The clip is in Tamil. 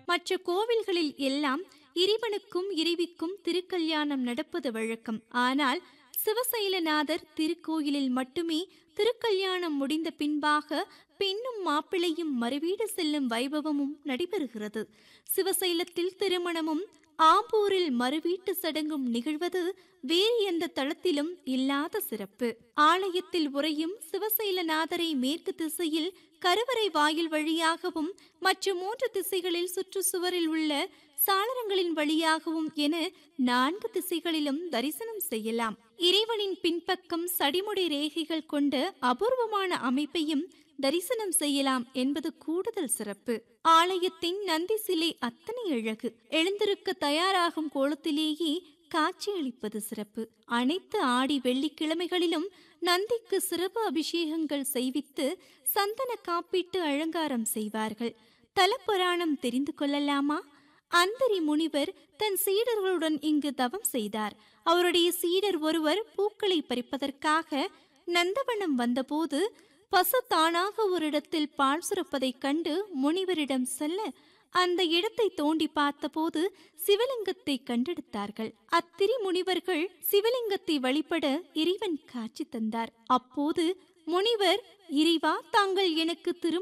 மற்ற கோவில்களில் எல்லாம் இறைவனுக்கும் இறைவிக்கும் திருக்கல்யாணம் நடப்பது வழக்கம் ஆனால் சிவசைலநாதர் திருக்கோயிலில் மட்டுமே திருக்கல்யாணம் முடிந்த பின்பாக பெண்ணும் மாப்பிள்ளையும் மறுவீடு செல்லும் வைபவமும் நடைபெறுகிறது சிவசைலத்தில் திருமணமும் ஆம்பூரில் மறுவீட்டு சடங்கும் நிகழ்வது வேறு எந்த தளத்திலும் இல்லாத சிறப்பு ஆலயத்தில் உறையும் சிவசைலநாதரை மேற்கு திசையில் கருவறை வாயில் வழியாகவும் மற்ற மூன்று திசைகளில் சுற்றுச்சுவரில் உள்ள சாளரங்களின் வழியாகவும் என நான்கு திசைகளிலும் தரிசனம் செய்யலாம் இறைவனின் பின்பக்கம் சடிமுடி ரேகைகள் கொண்ட அபூர்வமான அமைப்பையும் தரிசனம் செய்யலாம் என்பது கூடுதல் சிறப்பு ஆலயத்தின் நந்தி சிலை அத்தனை அழகு எழுந்திருக்க தயாராகும் கோலத்திலேயே காட்சியளிப்பது சிறப்பு அனைத்து ஆடி வெள்ளிக்கிழமைகளிலும் நந்திக்கு சிறப்பு அபிஷேகங்கள் செய்வித்து சந்தன காப்பீட்டு அலங்காரம் செய்வார்கள் தலப்புராணம் தெரிந்து கொள்ளலாமா அந்தரி முனிவர் தன் சீடர்களுடன் இங்கு தவம் செய்தார் அவருடைய சீடர் ஒருவர் பூக்களை பறிப்பதற்காக நந்தவனம் வந்தபோது பசு தானாக ஒரு இடத்தில் பால் சுரப்பதைக் கண்டு முனிவரிடம் செல்ல அந்த இடத்தை தோண்டி பார்த்தபோது சிவலிங்கத்தை கண்டெடுத்தார்கள் அத்திரி முனிவர்கள் சிவலிங்கத்தை வழிபட இறைவன் காட்சி தந்தார் அப்போது முனிவர் இறைவா தாங்கள் எனக்கு திரு